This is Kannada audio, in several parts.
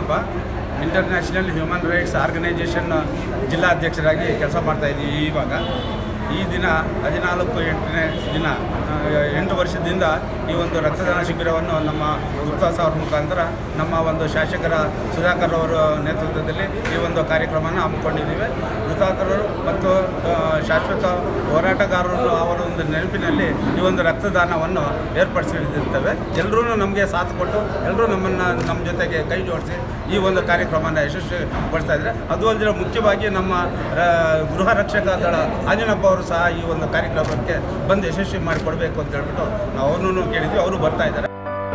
ಮಂಜುನಪ್ಪ ಇಂಟರ್ನ್ಯಾಷನಲ್ ಹ್ಯೂಮನ್ ರೈಟ್ಸ್ ಆರ್ಗನೈಜೇಷನ್ ಜಿಲ್ಲಾಧ್ಯಕ್ಷರಾಗಿ ಕೆಲಸ ಮಾಡ್ತಾ ಇದ್ದೀವಿ ಇವಾಗ ಈ ದಿನ ಹದಿನಾಲ್ಕು ಎಂಟನೇ ದಿನ ಆ, ಎಂಟು ವರ್ಷದಿಂದ ಈ ಒಂದು ರಕ್ತದಾನ ಶಿಬಿರವನ್ನು ನಮ್ಮ ಗುಪ್ತಾಸ್ ಅವ್ರ ಮುಖಾಂತರ ನಮ್ಮ ಒಂದು ಶಾಸಕರ ಸುಧಾಕರ್ ಅವರ ನೇತೃತ್ವದಲ್ಲಿ ಈ ಒಂದು ಕಾರ್ಯಕ್ರಮನ ಹಮ್ಮಿಕೊಂಡಿದ್ದೀವಿ ಹುತಾತ್ಮರು ಮತ್ತು ಆ, ಶಾಶ್ವತ ಹೋರಾಟಗಾರರು ಅವರ ಒಂದು ನೆನಪಿನಲ್ಲಿ ಈ ಒಂದು ರಕ್ತದಾನವನ್ನು ಏರ್ಪಡಿಸಿರ್ತೇವೆ ಎಲ್ಲರೂ ನಮಗೆ ಸಾಥ್ ಕೊಟ್ಟು ಎಲ್ಲರೂ ನಮ್ಮನ್ನು ನಮ್ಮ ಜೊತೆಗೆ ಕೈ ಜೋಡಿಸಿ ಈ ಒಂದು ಕಾರ್ಯಕ್ರಮನ ಯಶಸ್ವಿಗೊಳಿಸ್ತಾ ಇದ್ದಾರೆ ಅದು ಅಲ್ಲದೆ ಮುಖ್ಯವಾಗಿ ನಮ್ಮ ಆ, ಗೃಹ ರಕ್ಷಕ ದಳ ಆಂಜನಪ್ಪ ಅವರು ಸಹ ಈ ಒಂದು ಕಾರ್ಯಕ್ರಮಕ್ಕೆ ಬಂದು ಯಶಸ್ವಿ ಮಾಡಿಕೊಡ್ಬೇಕು ಅಂತ ಹೇಳ್ಬಿಟ್ಟು ನಾವು ಅವ್ರನ್ನೂ ಕೇಳಿದ್ವಿ ಅವರು ಬರ್ತಾ ಇದ್ದಾರೆ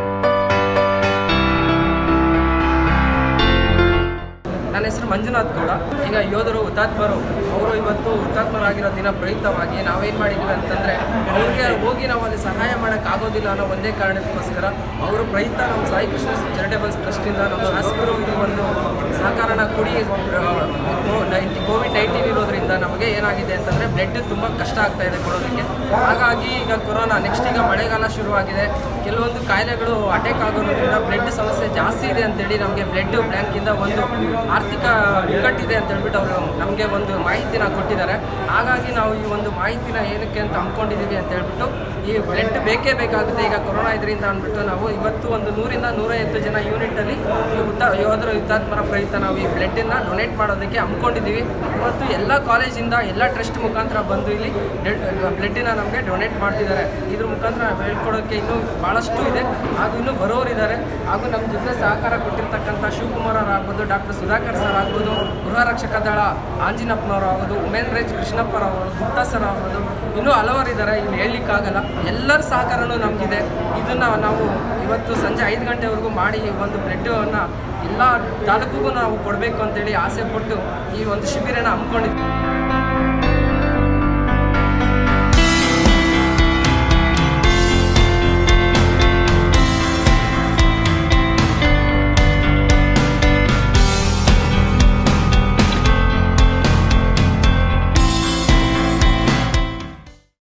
ನನ್ನ ಹೆಸರು ಮಂಜುನಾಥ್ ಗೌಡ ಈಗ ಯೋಧರು ಹುತಾತ್ಮರು ಅವರು ಇವತ್ತು ಹುತಾತ್ಮರಾಗಿರೋ ದಿನ ಪ್ರಯುಕ್ತವಾಗಿ ನಾವೇನು ಮಾಡಿದ್ದೀವಿ ಅಂತಂದರೆ ಅವ್ರಿಗೆ ಹೋಗಿ ನಾವು ಅಲ್ಲಿ ಸಹಾಯ ಮಾಡೋಕ್ಕಾಗೋದಿಲ್ಲ ಅನ್ನೋ ಒಂದೇ ಕಾರಣಕ್ಕೋಸ್ಕರ ಅವರು ಪ್ರಯುಕ್ತ ನಮ್ಮ ಸಾಯಿ ಕೃಷ್ಣ ಚಾರಿಟೇಬಲ್ಸ್ ಟ್ರಸ್ಟಿಂದ ನಮ್ಮ ಶಾಸಕರು ಈ ಒಂದು ಸಹಕಾರನ ಕೊಡಿ ನೈಂಟಿ ಕೋವಿಡ್ ನೈನ್ಟೀನ್ ಇರೋದ್ರಿಂದ ನಮಗೆ ಏನಾಗಿದೆ ಅಂತಂದರೆ ಬ್ಲಡ್ ತುಂಬ ಕಷ್ಟ ಆಗ್ತಾ ಇದೆ ಕೊಡೋದಕ್ಕೆ ಹಾಗಾಗಿ ಈಗ ಕೊರೋನಾ ನೆಕ್ಸ್ಟ್ ಈಗ ಮಳೆಗಾಲ ಶುರುವಾಗಿದೆ ಕೆಲವೊಂದು ಕಾಯಿಲೆಗಳು ಅಟ್ಯಾಕ್ ಆಗೋದ್ರಿಂದ ಬ್ಲಡ್ ಸಮಸ್ಯೆ ಜಾಸ್ತಿ ಇದೆ ಅಂತೇಳಿ ನಮಗೆ ಬ್ಲಡ್ ಬ್ಯಾಂಕಿಂದ ಒಂದು ಆರ್ಥಿಕ ಬಿಕ್ಕಟ್ಟಿದೆ ಅಂತ ಹೇಳ್ಬಿಟ್ಟು ಅವರು ನಮಗೆ ಒಂದು ಮಾಹಿತಿನ ಕೊಟ್ಟಿದ್ದಾರೆ ಹಾಗಾಗಿ ನಾವು ಈ ಒಂದು ಮಾಹಿತಿನ ಏನಕ್ಕೆ ಅಂತ ಹಮ್ಮಿಕೊಂಡಿದ್ದೀವಿ ಅಂತ ಹೇಳ್ಬಿಟ್ಟು ಈ ಬ್ಲಡ್ ಬೇಕೇ ಬೇಕಾಗುತ್ತೆ ಈಗ ಕೊರೋನಾ ಇದರಿಂದ ಅಂದ್ಬಿಟ್ಟು ನಾವು ಇವತ್ತು ಒಂದು ನೂರಿಂದ ನೂರೈವತ್ತು ಜನ ಯೂನಿಟಲ್ಲಿ ಈ ಹುತ ಯೋಧರು ಹುತಾತ್ಮರ ಪ್ರಯುಕ್ತ ನಾವು ಈ ಬ್ಲಡ್ಡನ್ನು ಡೊನೇಟ್ ಮಾಡೋದಕ್ಕೆ ಹಮ್ಮಿಕೊಂಡಿದ್ದೀವಿ ಇವತ್ತು ಎಲ್ಲ ಕಾಲೇಜಿಂದ ಎಲ್ಲ ಟ್ರಸ್ಟ್ ಮುಖಾಂತರ ಬಂದು ಇಲ್ಲಿ ಬ್ಲಡ್ಡಿನ ನಮಗೆ ಡೊನೇಟ್ ಮಾಡ್ತಿದ್ದಾರೆ ಇದ್ರ ಮುಖಾಂತರ ನಾವು ಹೇಳ್ಕೊಡೋಕ್ಕೆ ಇನ್ನೂ ಭಾಳಷ್ಟು ಇದೆ ಹಾಗೂ ಇನ್ನೂ ಬರೋರಿದ್ದಾರೆ ಹಾಗೂ ನಮ್ಮ ಜೊತೆ ಸಹಕಾರ ಕೊಟ್ಟಿರ್ತಕ್ಕಂಥ ಶಿವಕುಮಾರ್ ಅವ್ರು ಆಗ್ಬೋದು ಡಾಕ್ಟರ್ ಸುಧಾಕರ್ ಸರ್ ಆಗ್ಬೋದು ಗೃಹ ರಕ್ಷಕ ದಳ ಆಂಜಿನಪ್ಪನವರು ಆಗ್ಬೋದು ಉಮೇನ್ ರೇಜ್ ಕೃಷ್ಣಪ್ಪರವರು ಗುಪ್ತಾ ಸರ್ ಆಗ್ಬೋದು ಇನ್ನೂ ಹಲವಾರು ಇದ್ದಾರೆ ಇಲ್ಲಿ ಹೇಳಲಿಕ್ಕಾಗಲ್ಲ ಎಲ್ಲರ ಸಹಕಾರನೂ ನಮಗಿದೆ ಇದನ್ನು ನಾವು ಇವತ್ತು ಸಂಜೆ ಐದು ಗಂಟೆವರೆಗೂ ಮಾಡಿ ಈ ಒಂದು ಬ್ಲಡ್ಡನ್ನು ಎಲ್ಲ ತಾಲೂಕಿಗೂ ನಾವು ಕೊಡಬೇಕು ಅಂತೇಳಿ ಆಸೆ ಪಟ್ಟು ಈ ಒಂದು ಶಿಬಿರನ ಹಮ್ಮಿಕೊಂಡಿದ್ದೀವಿ